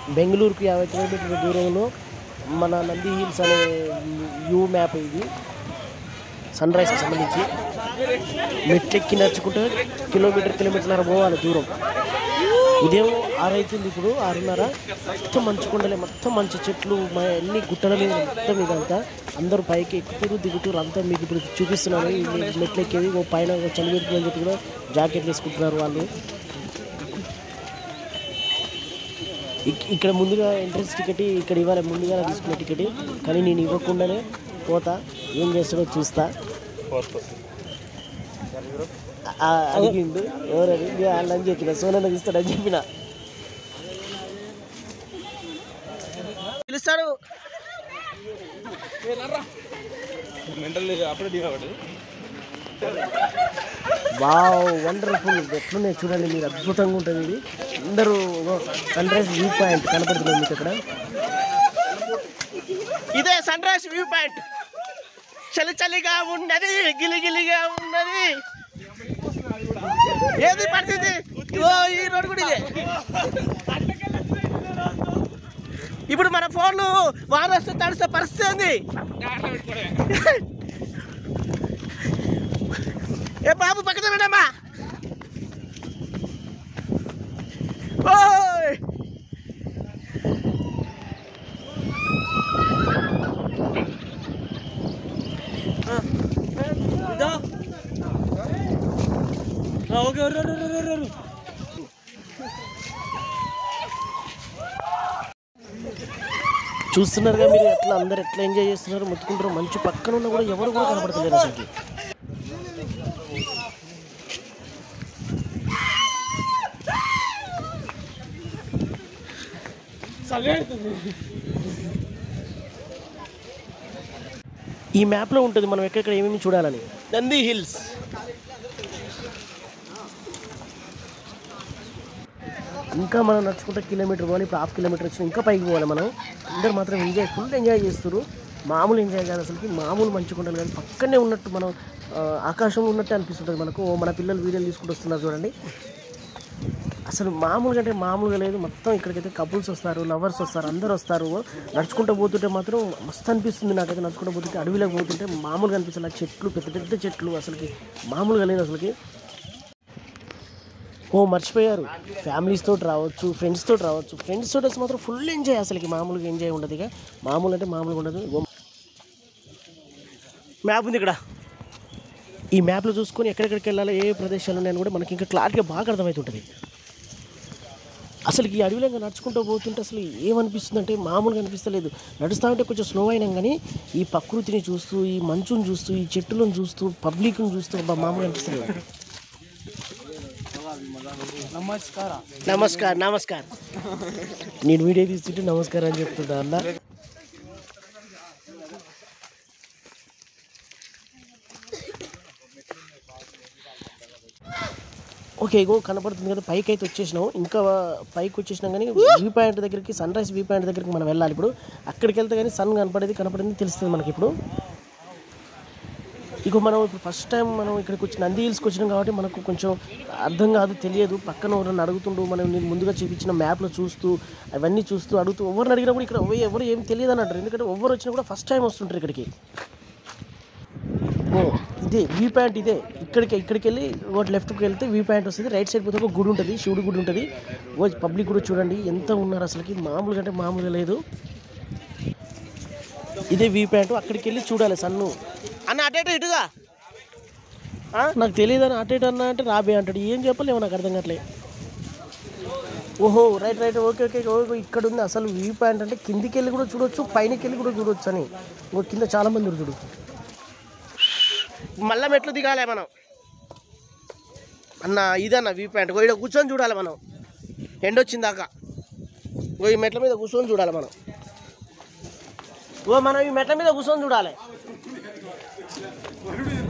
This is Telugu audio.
బెంగళూరుకు యాభై కిలోమీటర్ల దూరంలో మన నంది హిల్స్ అనే యూ మ్యాప్ ఇది సన్ రైజ్కి సంబంధించి మెట్లెక్కి నడుచుకుంటే కిలోమీటర్ కిలోమీటర్న్నర పోవాలి దూరం ఉదయం ఆరైతుంది ఇప్పుడు ఆరున్నర మొత్తం మంచు కొండలే మొత్తం మంచి చెట్లు మ- అన్ని గుట్టల మీద మొత్తం ఇదంతా అందరూ పైకి ఎక్కుతురు దిగుతురు అంతా మీకు ఇప్పుడు చూపిస్తున్నాను ఈ మెట్లు ఎక్కేది ఓ పైన ఓ చలి పెడుతుంది అని చెప్పి కూడా జాకెట్లు వేసుకుంటున్నారు వాళ్ళు ఇక్- ఇక్కడ ముందుగా ఎంట్రన్స్ టికెట్ ఇక్కడ ఇవ్వాలి ముందుగా తీసుకున్న టికెట్ కానీ నేను ఇవ్వకుండానే పోతా ఏం చేస్తాడో చూస్తా ఆ, అడిగిండు ఎవరని నేను వాళ్ళని చెప్పిన సోనన్న ఇస్తాడని చెప్పిన పిలుస్తాడు మెంటల్ అప్పుడే దిగా పడ్డది వావ్ వండర్ఫుల్ ఎట్లున్నాయి చూడండి మీరు అద్భుతంగా ఉంటుంది ఇది అందరూ సన్ రైజ్ వ్యూ పాయింట్ కనపడుతుంది మీకు అక్కడ ఇదే సన్ రైజ్ వ్యూ పాయింట్ చలి చలిగా ఉన్నది గిలిగిలిగా ఉన్నది ఏది పరిస్థితి ఇగో ఈ రోడ్డు కూడా ఇదే ఇప్పుడు మన ఫోన్లు వారొస్తే తడిస్తే పరిస్థితి ఉంది ఏ బాబు పక్కన రండమ్మా ఓయ్ ఓకే చూస్తున్నారుగా మీరు ఎట్లా అందరు ఎట్లా ఎంజాయ్ చేస్తున్నారు ముత్తుకుంటారు మంచి పక్కన ఉన్న కూడా ఎవరు కూడా కనపడతలేరు అసలుకి ఈ మ్యాప్లో ఉంటుంది మనం ఎక్కడెక్కడ ఏమేమి చూడాలని నంది హిల్స్ ఇంకా మనం నడుచుకుంటే కిలోమీటర్ పోవాలి ఇప్పుడు హాఫ్ కిలోమీటర్ వచ్చిన ఇంకా పైకి పోవాలి మనం అందరు మాత్రం ఎంజాయ్ ఫుల్ ఎంజాయ్ చేస్తారు మామూలు ఎంజాయ్ కాదు అసలుకి మామూలు మంచిగా ఉండాలి కానీ పక్కనే ఉన్నట్టు మనం ఆ, ఆకాశంలో ఉన్నట్టే అనిపిస్తుంటుంది మనకు ఓ మన పిల్లలు వీడియోలు తీసుకుంటూ వస్తున్నారు చూడండి అసలు మామూలుగా అంటే మామూలుగా లేదు మొత్తం ఇక్కడికైతే కపుల్స్ వస్తారు లవర్స్ వస్తారు అందరు వస్తారు నడుచుకుంటూ పోతుంటే మాత్రం మస్తు అనిపిస్తుంది నాకైతే నడుచుకుంటూ పోతుంటే అడవిలోకి పోతుంటే మామూలుగా అనిపిస్తుంది ఆ చెట్లు పెద్ద పెద్ద చెట్లు అసలుకి మామూలుగా లేదు అసలుకి ఓ మర్చిపోయారు ఫ్యామిలీస్ తోటి రావచ్చు ఫ్రెండ్స్ తోటి రావచ్చు ఫ్రెండ్స్ తోటి వస్తే మాత్రం ఫుల్ ఎంజాయ్ అసలుకి మామూలుగా ఎంజాయ్ ఉండదు ఇక మామూలు అంటే మామూలుగా ఉండదు మ్యాప్ ఉంది ఇక్కడ ఈ మ్యాప్లో చూసుకొని ఎక్కడెక్కడికి వెళ్ళాలో ఏ ఏ ప్రదేశాలు ఉన్నాయని కూడా మనకి ఇంకా క్లారిటీగా బాగా అర్థమవుతుంటుంది అసలు ఈ అడవిలో ఇంకా నడుచుకుంటూ పోతుంటే అసలు ఏమనిపిస్తుంది అంటే మామూలుగా అనిపిస్తలేదు నడుస్తూ ఉంటే కొంచెం స్లో అయినాం కానీ ఈ ప్రకృతిని చూస్తూ ఈ మంచుని చూస్తూ ఈ చెట్టులను చూస్తూ పబ్లిక్ని చూస్తూ అబ్బా మామూలుగా అనిపిస్తలేదు నమస్కార నమస్కారం నమస్కారం నేను వీడియో తీస్తుంటే నమస్కారం అని చెప్తుంటా అన్న ఓకే ఇగో కనపడుతుంది కదా పైకి అయితే వచ్చేసినాం ఇంకా పైకి వచ్చేసినాం కానీ వ్యూ పాయింట్ దగ్గరికి సన్ రైజ్ వ్యూ పాయింట్ దగ్గరికి మనం వెళ్ళాలి ఇప్పుడు అక్కడికి వెళ్తే కానీ సన్ కనపడేది కనపడింది తెలుస్తుంది మనకి ఇప్పుడు ఇక మనం ఇప్పుడు ఫస్ట్ టైం మనం ఇక్కడికి వచ్చి నంది హిల్స్కి వచ్చినాం కాబట్టి మనకు కొంచెం అర్థం కాదు తెలియదు పక్కన ఎవరైనా అడుగుతుండు మనం నేను ముందుగా చూపించిన మ్యాప్లో చూస్తూ అవన్నీ చూస్తూ అడుగుతూ ఎవరిని అడిగినా కూడా ఇక్కడ ఎవ- ఎవరు ఏం తెలియదు అని అంటారు ఎందుకంటే ఎవరు వచ్చినా కూడా ఫస్ట్ టైం వస్తుంటారు ఇక్కడికి ఓ ఇదే వ్యూ పాయింట్ ఇదే ఇక్కడికి ఇక్కడికి వెళ్ళి ఒకటి లెఫ్ట్కి వెళ్తే వ్యూ పాయింట్ వస్తుంది రైట్ సైడ్ పోతే ఒక గుడి ఉంటుంది శివుడి గుడి ఉంటుంది ఓ పబ్లిక్ కూడా చూడండి ఎంత ఉన్నారు అసలుకి మామూలుగా అంటే మామూలుగా లేదు ఇదే వ్యూ పాయింట్ అక్కడికి వెళ్ళి చూడాలి సన్ను అన్న అటు ఇటు ఇటుగా ఆ, నాకు తెలియదు అని అటు ఇటు అన్న అంటే రాబే అంటాడు ఏం చెప్పలేము నాకు అర్థం కావట్లే ఓహో right right okay okay okay ఇక్కడ ఉంది అసలు వ్యూ పాయింట్ అంటే కిందికి వెళ్ళి కూడా చూడొచ్చు పైనకి వెళ్ళి కూడా చూడొచ్చు అని ఓ కింద చాలా మంది ఉన్నారు చూడు మళ్ళా మెట్లు దిగాలి మనం అన్న ఇదన్న వ్యూ పాయింట్ ఓ ఇక్కడ కూర్చొని చూడాలి మనం ఎండొచ్చింది దాకా ఓ ఈ మెట్ల మీద కూర్చొని చూడాలి మనం ఓ మనం ఈ మెట్ల మీద కూర్చొని చూడాలి